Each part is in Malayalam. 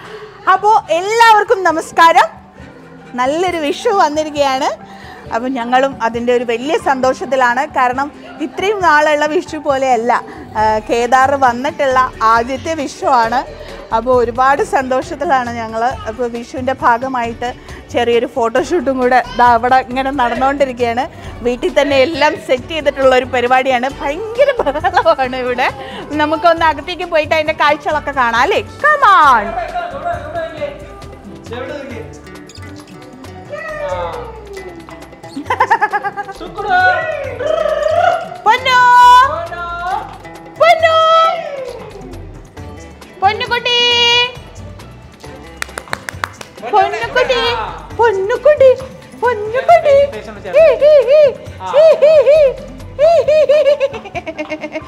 അപ്പോൾ എല്ലാവർക്കും നമസ്കാരം നല്ലൊരു വിഷു വന്നിരിക്കുകയാണ് അപ്പം ഞങ്ങളും അതിൻ്റെ ഒരു വലിയ സന്തോഷത്തിലാണ് കാരണം ഇത്രയും നാളുള്ള വിഷു പോലെയല്ല ആ, കേദാർ വന്നിട്ടുള്ള ആദ്യത്തെ വിഷുവാണ് അപ്പോൾ ഒരുപാട് സന്തോഷത്തിലാണ് ഞങ്ങൾ അപ്പോൾ വിഷുവിൻ്റെ ഭാഗമായിട്ട് ചെറിയൊരു ഫോട്ടോഷൂട്ടും കൂടെ ദാ അവിടെ ഇങ്ങനെ നടന്നുകൊണ്ടിരിക്കുകയാണ് വീട്ടിൽ തന്നെ എല്ലാം സെറ്റ് ചെയ്തിട്ടുള്ള ഒരു പരിപാടിയാണ് ഭയങ്കര ബഹളമാണ് ഇവിടെ നമുക്കൊന്ന് അകത്തേക്ക് പോയിട്ട് അതിൻ്റെ കാഴ്ചകളൊക്കെ കാണാം അല്ലേ കമാൺ പൊന്നു പൊന്നു പൊന്നുകുട്ടി പൊന്നുകുട്ടി പൊന്നുകുട്ടി പൊന്നുകുട്ടി ഹി, ഹി, ഹി. ഹി, ഹി, ഹി. ഹി, ഹി, ഹി.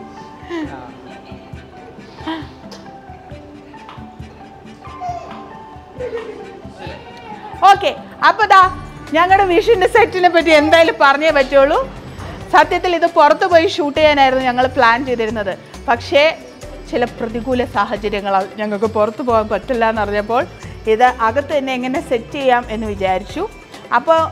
ഓക്കെ അപ്പൊ ദാ ഞങ്ങളുടെ വിഷുവിന്റെ സെറ്റിനെ പറ്റി എന്തായാലും പറഞ്ഞേ പറ്റുള്ളൂ സത്യത്തിൽ ഇത് പുറത്തു പോയി ഷൂട്ട് ചെയ്യാനായിരുന്നു ഞങ്ങൾ പ്ലാൻ ചെയ്തിരുന്നത് പക്ഷേ ചില പ്രതികൂല സാഹചര്യങ്ങളാൽ ഞങ്ങൾക്ക് പുറത്തു പോകാൻ പറ്റില്ല എന്ന് പറഞ്ഞപ്പോൾ ഇത് അകത്ത് തന്നെ എങ്ങനെ സെറ്റ് ചെയ്യാം എന്ന് വിചാരിച്ചു അപ്പോൾ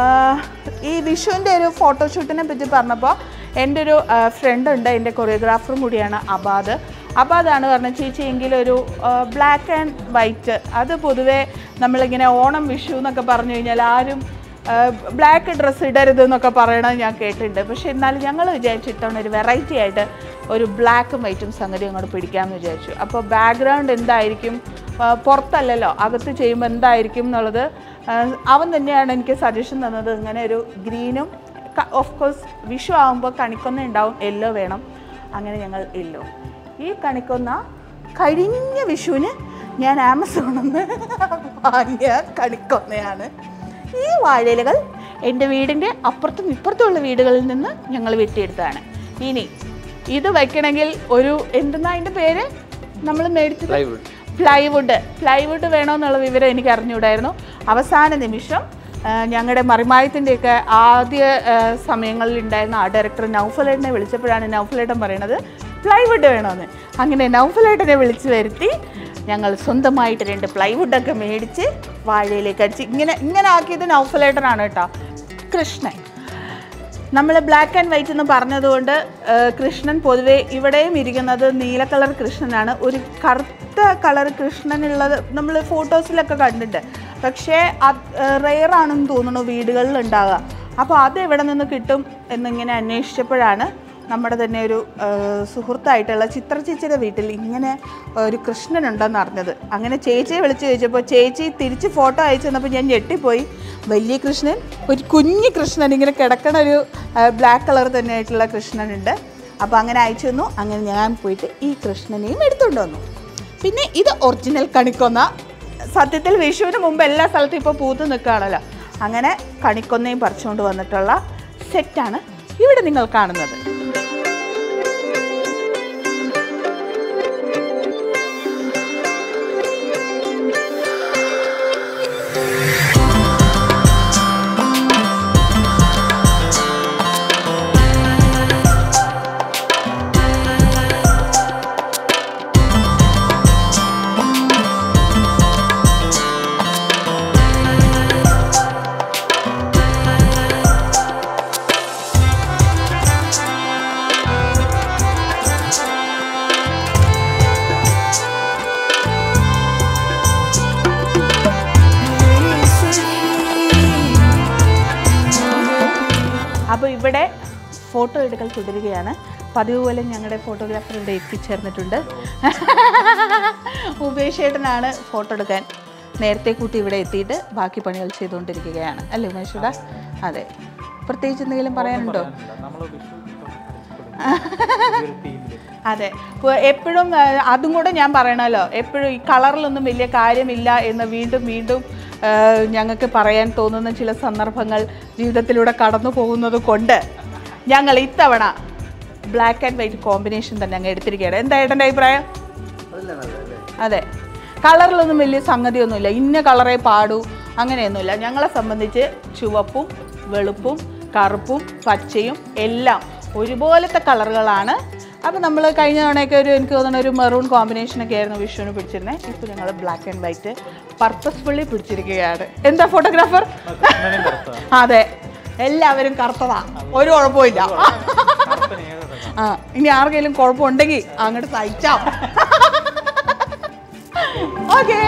ഈ വിഷുവിൻ്റെ ഒരു ഫോട്ടോഷൂട്ടിനെ പറ്റി പറഞ്ഞപ്പോൾ എൻ്റെ ഒരു ഫ്രണ്ട് ഉണ്ട് എൻ്റെ കൊറിയോഗ്രാഫറും കൂടിയാണ് അബാദ് അബാദാണ് പറഞ്ഞത് ചേച്ചി എങ്കിലും ഒരു ബ്ലാക്ക് ആൻഡ് വൈറ്റ് അത് പൊതുവേ നമ്മളിങ്ങനെ ഓണം വിഷു എന്നൊക്കെ പറഞ്ഞു കഴിഞ്ഞാൽ ആരും ബ്ലാക്ക് ഡ്രസ്സ് ഇടരുത് എന്നൊക്കെ പറയണത് ഞാൻ കേട്ടിട്ടുണ്ട് പക്ഷേ എന്നാലും ഞങ്ങൾ വിചാരിച്ചിട്ടാണ് ഒരു വെറൈറ്റി ആയിട്ട് ഒരു ബ്ലാക്കും വൈറ്റും സംഗതി അങ്ങോട്ട് പിടിക്കാമെന്ന് വിചാരിച്ചു അപ്പോൾ ബാക്ക്ഗ്രൗണ്ട് എന്തായിരിക്കും ആ, പുറത്തല്ലല്ലോ അകത്ത് ചെയ്യുമ്പോൾ എന്തായിരിക്കും എന്നുള്ളത് ആ, അവൻ തന്നെയാണ് എനിക്ക് സജഷൻ തന്നത് ഇങ്ങനെ ഒരു ഗ്രീനും ഓഫ് കോഴ്സ് വിഷു ആകുമ്പോൾ കണിക്കൊന്ന ഉണ്ടാവും യെല്ലോ വേണം അങ്ങനെ ഞങ്ങൾ യെല്ലോ ഈ കണിക്കൊന്ന കഴിഞ്ഞ വിഷുവിന് ഞാൻ ആമസോണിൽ നിന്ന് വാങ്ങിയ കണിക്കൊന്നയാണ് ഈ വാഴയിലകൾ എൻ്റെ വീടിൻ്റെ അപ്പുറത്തും ഇപ്പുറത്തുമുള്ള വീടുകളിൽ നിന്ന് ഞങ്ങൾ വെട്ടിയെടുത്തതാണ് ഇനി ഇത് വയ്ക്കണമെങ്കിൽ ഒരു എന്തെന്നാ അതിൻ്റെ പേര് നമ്മൾ മേടിച്ചത് പ്ലൈവുഡ് പ്ലൈവുഡ് വേണമെന്നുള്ള വിവരം എനിക്ക് അറിഞ്ഞുകൂടായിരുന്നു അവസാന നിമിഷം ഞങ്ങളുടെ മറിമായത്തിൻ്റെയൊക്കെ ആദ്യ ആ, സമയങ്ങളിൽ ഉണ്ടായിരുന്ന ആ ഡയറക്ടർ നൗഫലേട്ടനെ വിളിച്ചപ്പോഴാണ് നൗഫലേട്ടൻ പറയണത് പ്ലൈവുഡ് വേണമെന്ന് അങ്ങനെ നൗഫലേട്ടനെ വിളിച്ചു വരുത്തി ഞങ്ങൾ സ്വന്തമായിട്ട് രണ്ട് പ്ലൈവുഡൊക്കെ മേടിച്ച് വാഴയിലേക്ക് അടിച്ച് ഇങ്ങനെ ഇങ്ങനെ ആക്കിയത് നൗഫലേട്ടനാണ് കേട്ടോ കൃഷ്ണൻ നമ്മൾ ബ്ലാക്ക് ആൻഡ് വൈറ്റ് എന്ന് പറഞ്ഞതുകൊണ്ട് ആ, കൃഷ്ണൻ പൊതുവെ ഇവിടെയും ഇരിക്കുന്നത് നീല കളർ കൃഷ്ണനാണ് ഒരു കറുത്ത കളർ കൃഷ്ണനുള്ളത് നമ്മൾ ഫോട്ടോസിലൊക്കെ കണ്ടിട്ടുണ്ട് പക്ഷേ അത് റെയർ ആണെന്ന് തോന്നുന്നു വീടുകളിൽ ഉണ്ടാവുക അപ്പോൾ അത് എവിടെ നിന്ന് കിട്ടും എന്നിങ്ങനെ അന്വേഷിച്ചപ്പോഴാണ് നമ്മുടെ തന്നെ ഒരു ആ, സുഹൃത്തായിട്ടുള്ള ചിത്ര ചേച്ചിയുടെ വീട്ടിൽ ഇങ്ങനെ ഒരു കൃഷ്ണനുണ്ടെന്ന് അറിഞ്ഞത് അങ്ങനെ ചേച്ചിയെ വിളിച്ച് ചോദിച്ചപ്പോൾ ചേച്ചി തിരിച്ച് ഫോട്ടോ അയച്ചു തന്നപ്പോൾ ഞാൻ ഞെട്ടിപ്പോയി വലിയ കൃഷ്ണൻ ഒരു കുഞ്ഞു കൃഷ്ണൻ ഇങ്ങനെ കിടക്കണ ഒരു ബ്ലാക്ക് കളർ തന്നെ ആയിട്ടുള്ള കൃഷ്ണനുണ്ട് അപ്പോൾ അങ്ങനെ അയച്ചു തന്നു അങ്ങനെ ഞാൻ പോയിട്ട് ഈ കൃഷ്ണനെയും എടുത്തുകൊണ്ട് വന്നു പിന്നെ ഇത് ഒറിജിനൽ കണിക്കൊന്ന സത്യത്തിൽ വിഷുവിന് മുമ്പ് എല്ലാ സ്ഥലത്തും ഇപ്പോൾ പൂത്ത് നിൽക്കുകയാണല്ലോ അങ്ങനെ കണിക്കൊന്നയും പറിച്ചുകൊണ്ട് വന്നിട്ടുള്ള സെറ്റാണ് ഇവിടെ നിങ്ങൾ കാണുന്നത് അപ്പോൾ ഇവിടെ ഫോട്ടോ എടുക്കൽ തുടരുകയാണ് പതിവ് പോലെ ഞങ്ങളുടെ ഫോട്ടോഗ്രാഫർ ഇവിടെ എത്തിച്ചേർന്നിട്ടുണ്ട് ഉപേക്ഷേട്ടനാണ് ഫോട്ടോ എടുക്കാൻ നേരത്തെ കൂട്ടി ഇവിടെ എത്തിയിട്ട് ബാക്കി പണികൾ ചെയ്തുകൊണ്ടിരിക്കുകയാണ് അല്ലേ ഉമേഷുട അതെ പ്രത്യേകിച്ച് എന്തെങ്കിലും പറയാനുണ്ടോ അതെ എപ്പോഴും അതും കൂടെ ഞാൻ പറയണമല്ലോ എപ്പോഴും ഈ കളറിലൊന്നും വലിയ കാര്യമില്ല എന്ന് വീണ്ടും വീണ്ടും ആ, ഞങ്ങൾക്ക് പറയാൻ തോന്നുന്ന ചില സന്ദർഭങ്ങൾ ജീവിതത്തിലൂടെ കടന്നു പോകുന്നത് കൊണ്ട് ഞങ്ങൾ ഇത്തവണ ബ്ലാക്ക് ആൻഡ് വൈറ്റ് കോമ്പിനേഷൻ തന്നെ അങ്ങ് എടുത്തിരിക്കുകയാണ് എന്താ ഏട്ടൻ്റെ അഭിപ്രായം അതെ കളറിലൊന്നും വലിയ സംഗതിയൊന്നുമില്ല ഇന്ന കളറേ പാടൂ അങ്ങനെയൊന്നുമില്ല ഞങ്ങളെ സംബന്ധിച്ച് ചുവപ്പും വെളുപ്പും കറുപ്പും പച്ചയും എല്ലാം ഒരുപോലത്തെ കളറുകളാണ് അപ്പോൾ നമ്മൾ കഴിഞ്ഞ തവണയൊക്കെ ഒരു എനിക്ക് തോന്നുന്ന ഒരു മെറൂൺ കോമ്പിനേഷനൊക്കെ ആയിരുന്നു വിഷുവിന് പിടിച്ചിരുന്നത് ഇപ്പോൾ ഞങ്ങൾ ബ്ലാക്ക് ആൻഡ് വൈറ്റ് പർപ്പസ്ഫുള്ളി പിടിച്ചിരിക്കുകയാണ് എന്താ ഫോട്ടോഗ്രാഫർ അതെ എല്ലാവരും കറുത്തതാ ഒരു കുഴപ്പമില്ല ആ ഇനി ആർക്കെങ്കിലും കുഴപ്പമുണ്ടെങ്കിൽ അങ്ങോട്ട് സഹിച്ചാം ഓക്കേ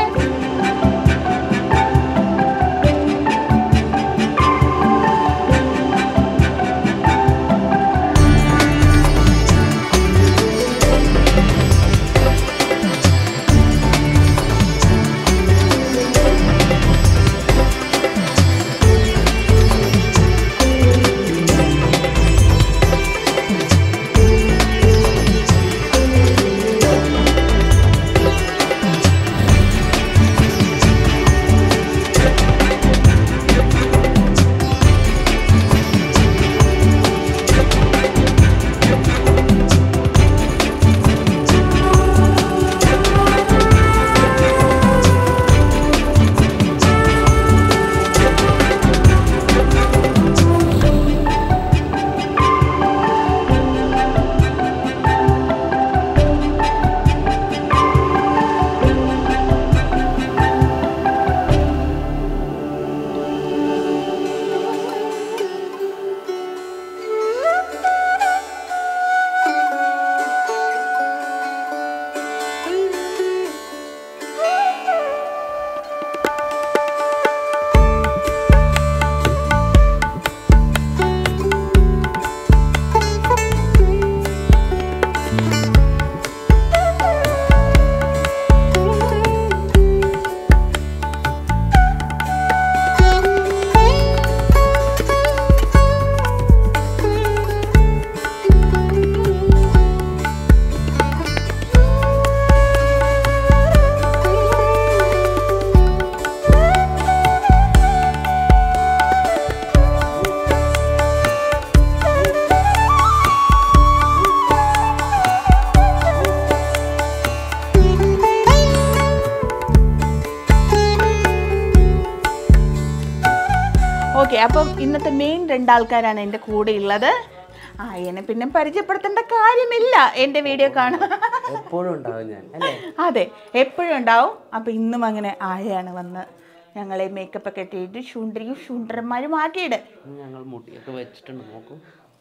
ഓക്കെ അപ്പം ഇന്നത്തെ മെയിൻ രണ്ടാൾക്കാരാണ് എൻ്റെ കൂടെ ഉള്ളത് ആ എന്നെ പിന്നെ പരിചയപ്പെടുത്തേണ്ട കാര്യമില്ല എൻ്റെ വീഡിയോ കാണാൻ എപ്പോഴും ഉണ്ടാവും ഞാൻ അല്ലേ അതെ എപ്പോഴും ഉണ്ടാവും അപ്പം ഇന്നും അങ്ങനെ ആയാണ് വന്ന് ഞങ്ങളെ മേക്കപ്പ് ഒക്കെ ഇട്ടിട്ട് ശുണ്ടരിയും ശുണ്ടരന്മാരും ആക്കിയിട്ട് ഇന്ന് ഞങ്ങൾ മുടിയൊക്കെ വെച്ചിട്ടുണ്ട് നോക്കൂ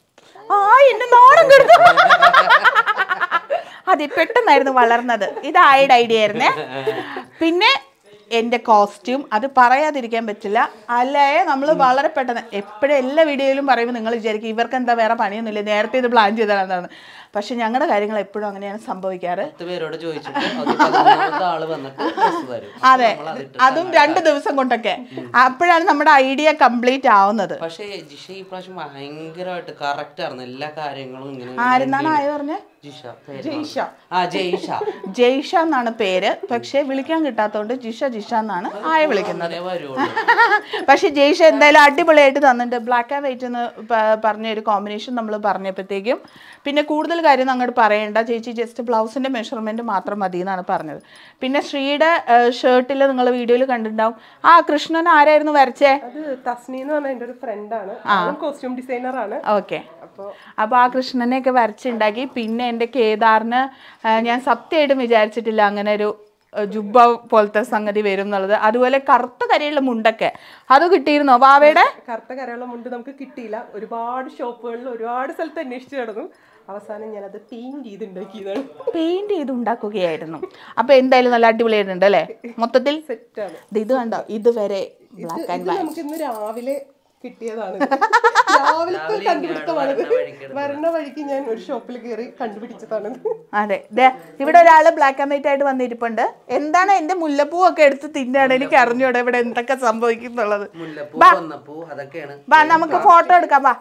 ആ എന്നെ നാണം കെടുത്തു അതെ പെട്ടെന്നായിരുന്നു വളർന്നത് ഇത് ആയുടെ ഐഡിയ ആയിരുന്നേ പിന്നെ എൻ്റെ കോസ്റ്റ്യൂം അത് പറയാതിരിക്കാൻ പറ്റില്ല അല്ലേ നമ്മൾ വളരെ പെട്ടെന്ന് എപ്പോഴും എല്ലാ വീഡിയോയിലും പറയുമ്പോൾ നിങ്ങൾ വിചാരിക്കും ഇവർക്ക് എന്താ വേറെ പണിയൊന്നുമില്ല നേരത്തെ ഇത് പ്ലാൻ ചെയ്തതാണ് പക്ഷെ ഞങ്ങളുടെ കാര്യങ്ങൾ എപ്പോഴും അങ്ങനെയാണ് സംഭവിക്കാറ് പത്ത് പേരോട് ചോദിച്ചിട്ട് അത് പതിനൊന്നാമത്തെ ആള് വന്നിട്ട് ഡ്രസ് തരും അതെ നമ്മൾ അതിട്ട് അതും രണ്ട് ദിവസം കൊണ്ടൊക്കെ അപ്പോഴാണ് നമ്മുടെ ഐഡിയ കംപ്ലീറ്റ് ആവുന്നത് പക്ഷേ ജിഷ ഈ പ്രാവശ്യം ഭയങ്കരമായിട്ട് കറക്റ്റ് ആയിരുന്നു എല്ലാ കാര്യങ്ങളും ഇങ്ങനെ ആരെന്നാണ് ആയ പറഞ്ഞത് ജിഷ പേര് ജയ്ഷ ആ ജയ്ഷ ജയ്ഷ എന്നാണ് പേര് പക്ഷെ വിളിക്കാൻ കിട്ടാത്തതുകൊണ്ട് ജിഷ ജിഷ എന്നാണ് ആയ വിളിക്കുന്നത് അങ്ങനെ വരുള്ളൂ പക്ഷെ ജയ്ഷ എന്തായാലും അടിപൊളിയായിട്ട് തന്നിട്ടുണ്ട് ബ്ലാക്ക് ആൻഡ് വൈറ്റ് എന്ന് പ- പറഞ്ഞ ഒരു കോമ്പിനേഷൻ നമ്മൾ പറഞ്ഞപ്പോഴത്തേക്കും പിന്നെ കൂടുതൽ കാര്യം അങ്ങോട്ട് പറയണ്ട ചേച്ചി ജസ്റ്റ് ബ്ലൗസിന്റെ മെഷർമെന്റ് മാത്രം മതി എന്നാണ് പറഞ്ഞത് പിന്നെ ശ്രീയുടെ ഷർട്ടിൽ നിങ്ങൾ വീഡിയോയിൽ കണ്ടിട്ടുണ്ടാവും ആ കൃഷ്ണൻ ആരായിരുന്നു വരച്ചേ അത് തസ്നി എന്ന് പറഞ്ഞ എൻ്റെ ഒരു ഫ്രണ്ടാണ് കോസ്റ്റ്യൂം ഡിസൈനർ ആണ് ഓക്കെ അപ്പോൾ ആ കൃഷ്ണനെയൊക്കെ വരച്ചുണ്ടാക്കി പിന്നെ എൻ്റെ കേദാറിന് ആ, ഞാൻ സത്യമായിട്ടും വിചാരിച്ചിട്ടില്ല അങ്ങനെ ഒരു ആ, ജുബ്ബ പോലത്തെ സംഗതി വരും എന്നുള്ളത് അതുപോലെ കറുത്ത കരയുള്ള മുണ്ടൊക്കെ അത് കിട്ടിയിരുന്നോ വാവയുടെ കറുത്ത കരയുള്ള മുണ്ട് നമുക്ക് കിട്ടിയില്ല ഒരുപാട് ഷോപ്പുകളിൽ ഒരുപാട് സ്ഥലത്ത് അന്വേഷിച്ച് കിടന്നു അവസാനം ഞാനത് പെയിന്റ് ചെയ്ത് ഉണ്ടാക്കിയതാണ് പെയിന്റ് ചെയ്ത് ഉണ്ടാക്കുകയായിരുന്നു അപ്പോൾ എന്തായാലും നല്ല അടിപൊളിയായിട്ടുണ്ട് അല്ലേ മൊത്തത്തിൽ സെറ്റാണ് ദേ ഇത് കണ്ടോ ഇതുവരെ ബ്ലാക്ക് ആൻഡ് ഇത് നമുക്ക് ഇന്ന് രാവിലെ കിട്ടിയതാണ് ഇത്. രാവിലത്തെ കണ്ടുപിടുത്തമാണിത് വരണ വഴിക്ക് ഞാൻ ഒരു ഷോപ്പിൽ കയറി കണ്ടുപിടിച്ചതാണ് അതെ ദേ ഇവിടെ ഒരാള് ബ്ലാക്ക് ആൻഡ് വൈറ്റ് ആയിട്ട് വന്നിരിപ്പുണ്ട് എന്താണ് എന്റെ മുല്ലപ്പൂ ഒക്കെ എടുത്ത് തിന്നാണ് എനിക്ക് അറിഞ്ഞൂടെ ഇവിടെ എന്തൊക്കെ സംഭവിക്കുന്നുള്ളത് മുല്ലപ്പൂ വന്നപ്പൂ അതൊക്കെയാണ് വാ നമുക്ക് ഫോട്ടോ എടുക്കാം വാ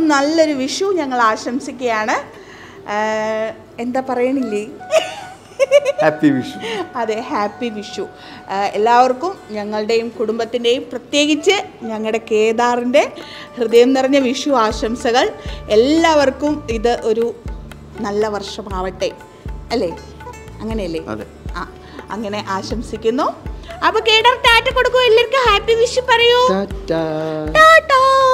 നല്ലൊരു വിഷു ഞങ്ങൾ ആശംസിക്കുകയാണ് ആ, എന്താ പറയണില്ലേ ഹാപ്പി വിഷു അതെ ഹാപ്പി വിഷു ആ, എല്ലാവർക്കും ഞങ്ങളുടെയും കുടുംബത്തിൻ്റെയും പ്രത്യേകിച്ച് ഞങ്ങളുടെ കേദാറിൻ്റെ ഹൃദയം നിറഞ്ഞ വിഷു ആശംസകൾ എല്ലാവർക്കും ഇത് ഒരു നല്ല വർഷമാവട്ടെ അല്ലേ അങ്ങനെയല്ലേ അതെ. ആ അങ്ങനെ ആശംസിക്കുന്നു അപ്പൊ കേഡാർ ടാറ്റ കൊടുക്കൂ എല്ലാവർക്കും ഹാപ്പി വിഷു പറയൂ ടാറ്റാ ടാറ്റാ